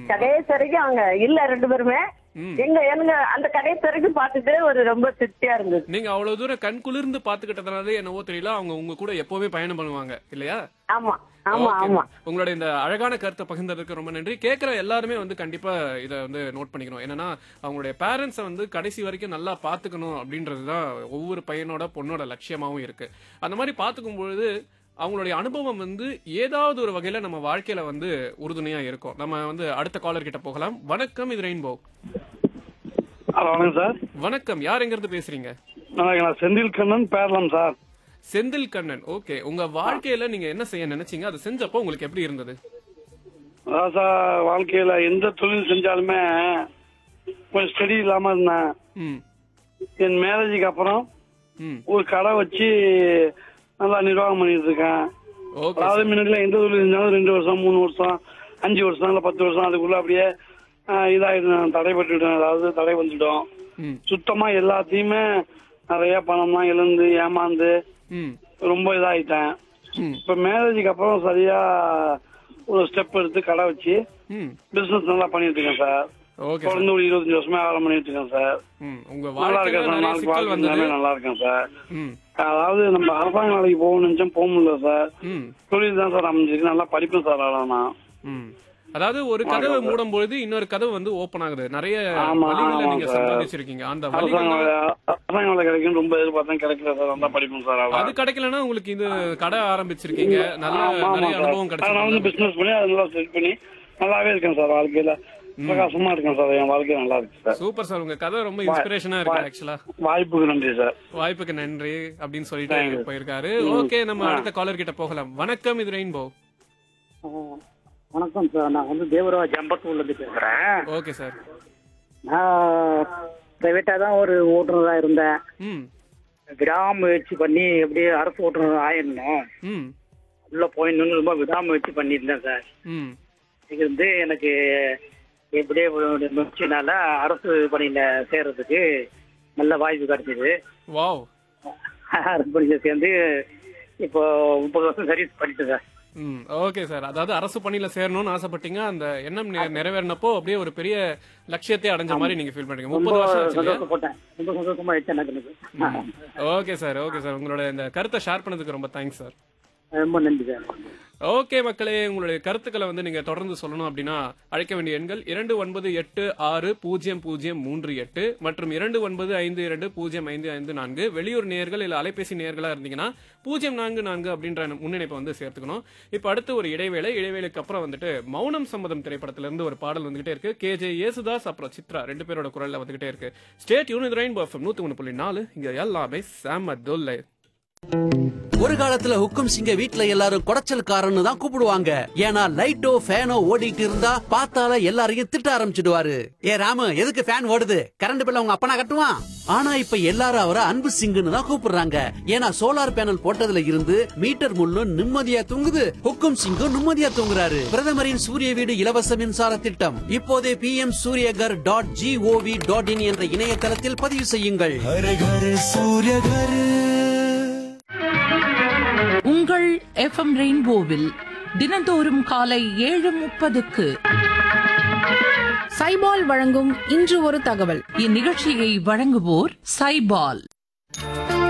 கடைசி வரைக்கும் அவங்க இல்ல ரெண்டு பேருமே ம். எங்க எனக்கு அந்த கடைசி வரைக்கும் பார்த்துட்டு ஒரு ரொம்ப திருப்தியா இருந்தது நீங்க அவ்வளவு தூரம் கண் குளிர்ந்து பாத்துக்கிட்டதுனால என்னவோ தெரியல அவங்க உங்க கூட எப்பவுமே பயணம் பண்ணுவாங்க இல்லையா ஆமா ஆமா Okay. ஆமா உங்களுடைய இந்த அழகான கருத்தை பகிர்ந்ததுக்கு ரொம்ப நன்றி கேட்கிற எல்லாருமே வந்து கண்டிப்பா இத வந்து நோட் பண்ணிக்கணும் என்னன்னா அவங்களுடைய பேரண்ட்ஸை வந்து கடைசி வரைக்கும் நல்லா பாத்துக்கணும் அப்படின்றதுதான் ஒவ்வொரு பையனோட பொண்ணோட லட்சியமாவும் இருக்கு அந்த மாதிரி பாத்துக்கும் பொழுது அவங்களுடைய அனுபவம் வந்து ஏதாவது ஒரு வகையில நம்ம வாழ்க்கையில வந்து உறுதுணையா இருக்கும் நம்ம வந்து அடுத்த காலர் கிட்ட போகலாம் வணக்கம் இது ரெயின்போ ஹலோ வணக்கம் சார் வணக்கம் யார் எங்க இருந்து பேசுறீங்க நல்லா இருக்கேன் செந்தில் கண்ணன் பேரலாம் சார் செந்தில் கண்ணன் ஓகே உங்க வாழ்க்கையில நீங்க என்ன செய்ய நினைச்சீங்க அதை செஞ்சப்போ உங்களுக்கு எப்படி இருந்தது அதான் சார் வாழ்க்கையில எந்த தொழில் செஞ்சாலுமே கொஞ்சம் ஸ்டடி இல்லாம இருந்தேன் ம் என் மேரேஜுக்கு அப்புறம் ம் ஒரு கடை வச்சு நல்லா நிர்வாகம் பண்ணிட்டு இருக்கேன் ஓகே அதாவது முன்னாடிலாம் எந்த தொழில் செஞ்சாலும் ரெண்டு வருஷம் மூணு வருஷம் அஞ்சு வருஷம் இல்லை பத்து வருஷம் அதுக்குள்ள அப்படியே ஆஹ், இதாயிடும் தடைப்பட்டுட்டேன் அதாவது தடை வந்துட்டோம் ம் சுத்தமா எல்லாத்தையுமே நிறைய பணம்லாம் இழந்து ஏமாந்து ம் ரொம்ப இதாயிட்டேன் ம் இப்ப மேரேஜுக்கு அப்புறம் சரியா ஒரு ஸ்டெப் எடுத்து கடை வச்சு ம் பிசினஸ் நல்லா பண்ணிட்டு இருக்கேன் சார் ஓகே சார் தொடர்ந்து ஒரு இருபத்தஞ்சு வருஷமா வேலை பண்ணிட்டு இருக்கேன் சார் ம் உங்க நல்லா வாழ்க்கையில இருக்கேன் சார் நிறைய நாளைக்கு சிக்கல் வாழ்க்கை வந்தது எல்லாமே நல்லா இருக்கேன் சார் ம் அதாவது நம்ம அரசாங்க வேலைக்கு போகணும்னு நினைச்சோம் போக முடியல சார் ம் தொழில் தான் சார் அமைஞ்சிருக்கு நல்லா படிப்பேன் சார் அதான் நான் ம் அதாவது ஒரு கதவை மூடும் பொழுது இன்னொரு கதவு வந்து ஓபன் ஆகுது நிறைய ஆமா, வழிகளை ஆமா நீங்க சார். சம்பாதிச்சிருக்கீங்க அந்த அரசாங்க வழிகள் வேலை அரசாங்க வேலை கிடைக்கும் ரொம்ப எதிர்பார்த்தேன் கிடைக்கல சார் நல்லா படிப்பேன் சார் அது அதான் கிடைக்கலன்னா உங்களுக்கு இது கடை ஆரம்பிச்சிருக்கீங்க நல்ல ஆமா, ஆமா நிறைய சார். அனுபவம் நான் வந்து கிடைச்சிருக்கு பிசினஸ் பண்ணி அதை நல்லா செட் பண்ணி நல்லாவே இருக்கேன் சார் வாழ்க்கையில பிரகாசமா இருக்கேன் சார் என் வாழ்க்கை நல்லா இருக்கு சார் சூப்பர் சார் உங்க கதை ரொம்ப இன்ஸ்பிரேஷனா இருக்கு ஆக்சுவலா வாய்ப்புக்கு நன்றி சார் வாய்ப்புக்கு நன்றி அப்படின்னு Thank சொல்லிட்டு you. போயிருக்காரு ஓகே நம்ம அடுத்த காலர் கிட்ட போகலாம் வணக்கம் இது ரெயின்போ வணக்கம் சார் நான் வந்து தேவராஜ் அம்பத்தூர்ல இருந்து பேசுறேன் ஓகே சார் நான் பிரைவேட்டா தான் ஒரு ஓட்டுநராக இருந்தேன் ம் விடாமுயற்சி பண்ணி எப்படியே அரசு ஓட்டுநர் ஆயிடணும் ம் உள்ள போயிடணும்னு ரொம்ப விடாமுயற்சி பண்ணியிருந்தேன் சார் ம் இது வந்து எனக்கு எப்படியே ஒரு முயற்சினால அரசு பணியில சேர்றதுக்கு நல்ல வாய்ப்பு கிடைச்சது வாவ் அரசு பணியில சேர்ந்து இப்போ முப்பது வருஷம் சர்வீஸ் பண்ணிட்டு சார் ம் ஓகே சார் அதாவது அரசு பணியில சேரணும்னு ஆசைப்பட்டீங்க அந்த எண்ணம் நெ- நிறைவேறினப்போ அப்படியே ஒரு பெரிய லட்சியத்தை அடைஞ்ச மாதிரி நீங்க ஃபீல் பண்றீங்க ரொம்ப முப்பது வருஷம் ஆச்சு இல்லையா சந்தோஷப்பட்டேன் ரொம்ப சந்தோஷமா ஆயிடுச்சு எனக்கு எனக்கு. ஓகே சார் ஓகே சார் உங்களோட இந்த கருத்தை ஷேர் பண்ணதுக்கு ரொம்ப தேங்க்ஸ் சார் ரொம்ப நன்றி சார் ஓகே மக்களே உங்களுடைய கருத்துக்களை வந்து நீங்க தொடர்ந்து சொல்லணும் அப்படின்னா அழைக்க வேண்டிய எண்கள் இரண்டு ஒன்பது எட்டு ஆறு பூஜ்ஜியம் பூஜ்ஜியம் மூன்று எட்டு மற்றும் இரண்டு ஒன்பது ஐந்து இரண்டு பூஜ்ஜியம் ஐந்து ஐந்து நான்கு வெளியூர் நேயர்கள் இல்ல அலைபேசி நேயர்களா இருந்தீங்கன்னா பூஜ்ஜியம் நான்கு நான்கு அப்படின்ற முன்னிணைப்பை வந்து சேர்த்துக்கணும் இப்போ அடுத்து ஒரு இடைவேளை இடைவேளைக்கு அப்புறம் வந்துட்டு மௌனம் சம்மதம் திரைப்படத்துல இருந்து ஒரு பாடல் வந்துகிட்டே இருக்கு கே ஜே யேசுதாஸ் அப்புறம் சித்ரா ரெண்டு பேரோட குரல்ல வந்துகிட்டே இருக்கு ஸ்டேட் யூனிட் ரெயின் பர்ஃபம் நூத்தி ஒன்று புள்ளி நாலு இங்க எல்லாமே சாம தொல்லை ஒரு காலத்துல ஹுக்கும் சிங்க வீட்ல எல்லாரும் குடைச்சல்காரன்னு தான் கூப்பிடுவாங்க ஏன்னா லைட்டோ ஃபேனோ ஓடிட்டு இருந்தா பார்த்தால எல்லாரையும் திட்ட ஆரம்பிச்சிடுவாரு ஏ ராமு எதுக்கு ஃபேன் ஓடுது கரண்ட் பில்ல உங்க அப்பனா கட்டுவான் ஆனா இப்ப எல்லாரும் அவரை அன்பு சிங்குன்னு தான் கூப்பிடுறாங்க ஏன்னா சோலார் பேனல் போட்டதுல இருந்து மீட்டர் முள்ளும் நிம்மதியா தூங்குது ஹுக்கும் சிங்கும் நிம்மதியா தூங்குறாரு பிரதமரின் சூரிய வீடு இலவச மின்சார திட்டம் இப்போதே P M Suryaghar dot gov dot in என்ற இணையதளத்தில் பதிவு செய்யுங்கள் உங்கள் எஃப்எம் ரெயின்போவில் தினந்தோறும் காலை ஏழு முப்பதுக்கு சைபால் வழங்கும் இன்று ஒரு தகவல் இந்நிகழ்ச்சியை வழங்குவோர் சைபால்